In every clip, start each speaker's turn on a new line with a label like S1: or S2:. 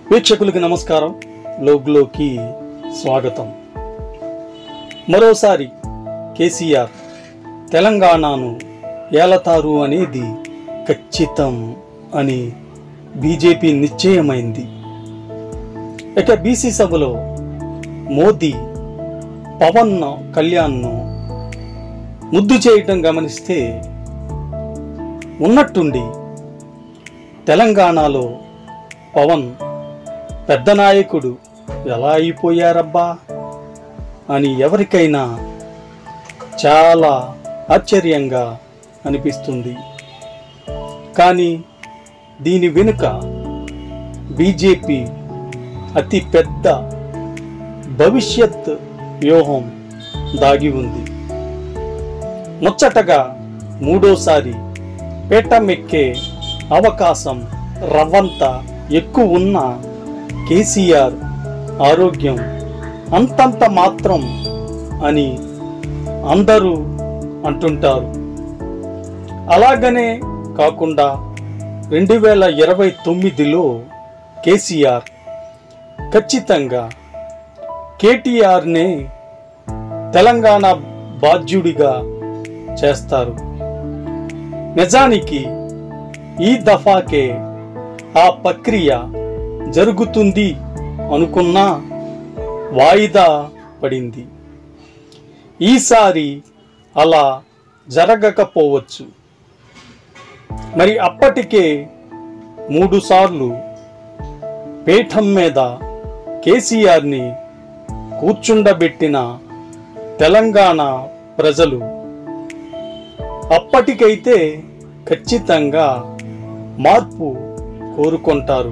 S1: వీక్షకులకి నమస్కారం లోగ్లోకి స్వాగతం మరోసారి కేసీఆర్ తెలంగాణను ఏలతారు అనేది ఖచ్చితం అని బీజేపీ నిశ్చయమైంది ఇక బీసీ సభలో మోదీ పవన్ కళ్యాణ్ను ముద్దు చేయటం గమనిస్తే ఉన్నట్టుండి తెలంగాణలో పవన్ పెద్ద నాయకుడు ఎలా అయిపోయారబ్బా అని ఎవరికైనా చాలా ఆశ్చర్యంగా అనిపిస్తుంది కానీ దీని వెనుక బీజేపీ అతి పెద్ద భవిష్యత్ వ్యూహం దాగి ఉంది ముచ్చటగా మూడోసారి పీఠమెక్కే అవకాశం రవ్వంత ఎక్కువ ఉన్న కేసీఆర్ ఆరోగ్యం అంతంత మాత్రం అని అందరూ అంటుంటారు అలాగనే కాకుండా రెండు వేల ఇరవై తొమ్మిదిలో కేసీఆర్ ఖచ్చితంగా కేటీఆర్నే తెలంగాణ బాధ్యుడిగా చేస్తారు నిజానికి ఈ దఫాకే ఆ ప్రక్రియ జరుగుతుంది అనుకున్నా వాయిదా పడింది ఈసారి అలా జరగకపోవచ్చు మరి అప్పటికే మూడు సార్లు పీఠం మీద కేసీఆర్ని కూర్చుండబెట్టిన తెలంగాణ ప్రజలు అప్పటికైతే ఖచ్చితంగా మార్పు కోరుకుంటారు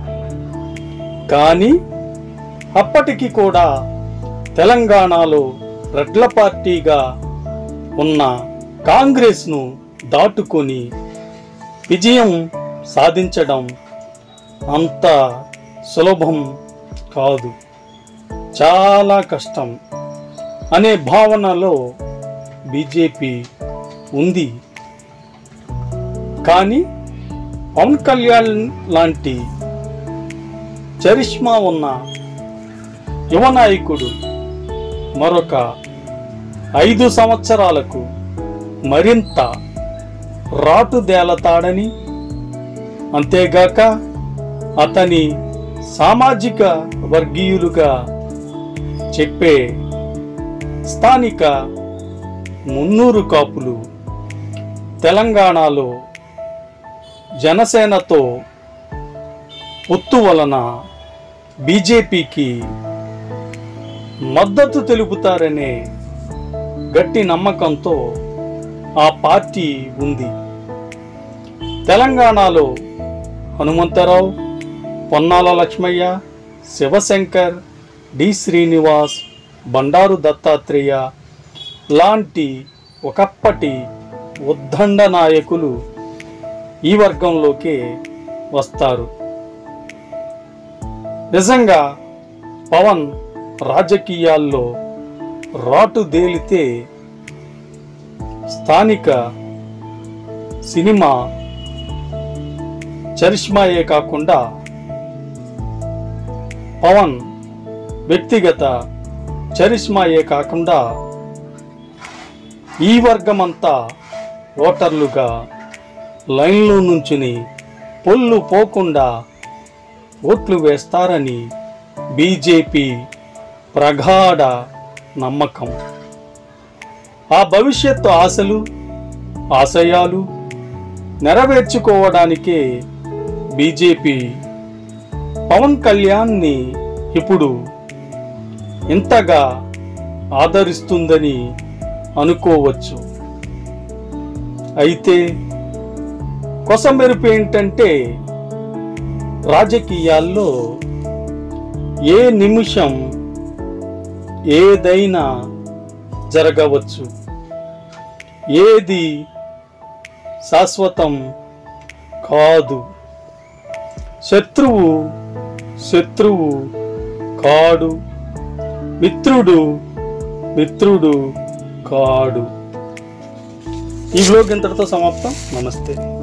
S1: కానీ అప్పటికి కూడా తెలంగాణలో రెడ్ల పార్టీగా ఉన్న కాంగ్రెస్ను దాటుకొని విజయం సాధించడం అంత సులభం కాదు చాలా కష్టం అనే భావనలో బీజేపీ ఉంది కానీ పవన్ కళ్యాణ్ లాంటి చరిష్మా ఉన్న యువ నాయకుడు మరొక ఐదు సంవత్సరాలకు మరింత రాటుదేలతాడని అంతేగాక అతని సామాజిక వర్గీయులుగా చెప్పే స్థానిక మున్నూరు కాపులు తెలంగాణలో జనసేనతో పొత్తు వలన బీజేపీకి మద్దతు తెలుపుతారనే గట్టి నమ్మకంతో ఆ పార్టీ ఉంది తెలంగాణలో హనుమంతరావు పొన్నాల లక్ష్మయ్య శివశంకర్ డి శ్రీనివాస్ బండారు దత్తాత్రేయ లాంటి ఒకప్పటి ఉద్దండ నాయకులు ఈ వర్గంలోకి వస్తారు నిజంగా పవన్ రాజకీయాల్లో రాటు దేలితే స్థానిక సినిమా చరిష్మాయే కాకుండా పవన్ వ్యక్తిగత చరిష్మాయే కాకుండా ఈ వర్గమంతా ఓటర్లుగా లైన్లో నుంచుని పొల్లు పోకుండా ఓట్లు వేస్తారని బీజేపీ ప్రగాఢ నమ్మకం ఆ భవిష్యత్తు ఆశలు ఆశయాలు నెరవేర్చుకోవడానికే బీజేపీ పవన్ కళ్యాణ్ని ఇప్పుడు ఇంతగా ఆదరిస్తుందని అనుకోవచ్చు అయితే కొసమెరుపు ఏంటంటే రాజకీయాల్లో ఏ నిమిషం ఏదైనా జరగవచ్చు ఏది శాశ్వతం కాదు శత్రువు శత్రువు కాడు మిత్రుడు మిత్రుడు కాడు ఈ వ్లోగ్ ఇంతటితో సమాప్తం నమస్తే